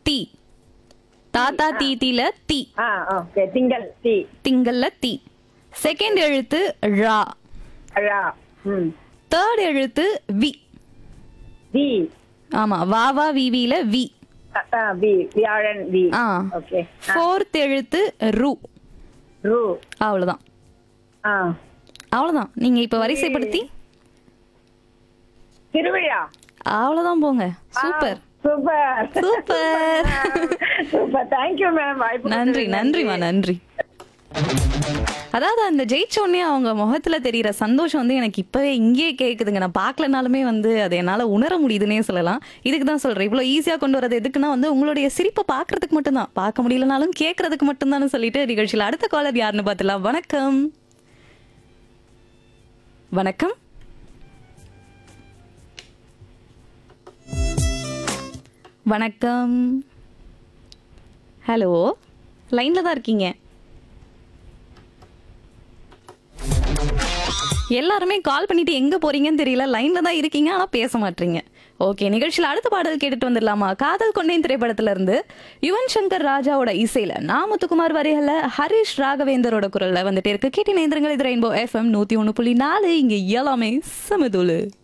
தி தாத்தா தீத்தில தி ஆ ஓகே திங்கள் தி திங்கள்ல the second எழுத்து ரா ரா ம் தேர்ட் எழுத்து வி வி ஆமா வாவா விவில வி அ, ஆ, வி வியாழன் வி ஆ ஓகே ஃபோர்த் எழுத்து ரு ரூ அவ்வளவுதான் ஆ அவ்வளவுதான் நீங்க இப்ப வரிசைப்படுத்தி திருவிழா அவ்வளவுதான் போங்க super super super super thank you ma'am வாய்ப்பு நன்றி கொடுத்ததுக்கு நன்றிமா நன்றி அதாவது அந்த ஜெயிச்ச உடனே அவங்க முகத்துல தெரியற சந்தோஷம் வந்து எனக்கு இப்பவே இங்கேயே கேக்குதுங்க நான் பார்க்கலனாலுமே வந்து அதை என்னால உணர முடியுதுன்னே சொல்லலாம் இதுக்கு தான் சொல்றேன் இவ்வளவு ஈஸியா கொண்டு வரது எதுக்குன்னா வந்து உங்களுடைய சிரிப்பை பார்க்கறதுக்கு மட்டும்தான் பார்க்க முடியலனாலும் கேட்கறதுக்கு மட்டும்தான் சொல்லிட்டு நிகழ்ச்சியில் அடுத்த காலர் யாருன்னு பார்த்துலாம் வணக்கம் வணக்கம் வணக்கம் ஹலோ லைன்ல தான் இருக்கீங்க எல்லாருமே கால் பண்ணிட்டு எங்க போறீங்கன்னு தெரியல லைன்ல தான் இருக்கீங்க ஆனா பேச மாட்டீங்க ஓகே நிகழ்ச்சியில் அடுத்த பாடல் கேட்டுட்டு வந்துடலாமா காதல் கொண்டேன் திரைப்படத்துல இருந்து யுவன் சங்கர் ராஜாவோட இசையில நாமத்துக்குமார் வரிகள்ல ஹரிஷ் ராகவேந்தரோட குரல்ல வந்துட்டு இருக்கு கேட்டி நேந்திரங்கள் இது ரெயின்போ எஃப்எம் நூத்தி ஒண்ணு புள்ளி நாலு இங்க எல்லாமே சமதுலு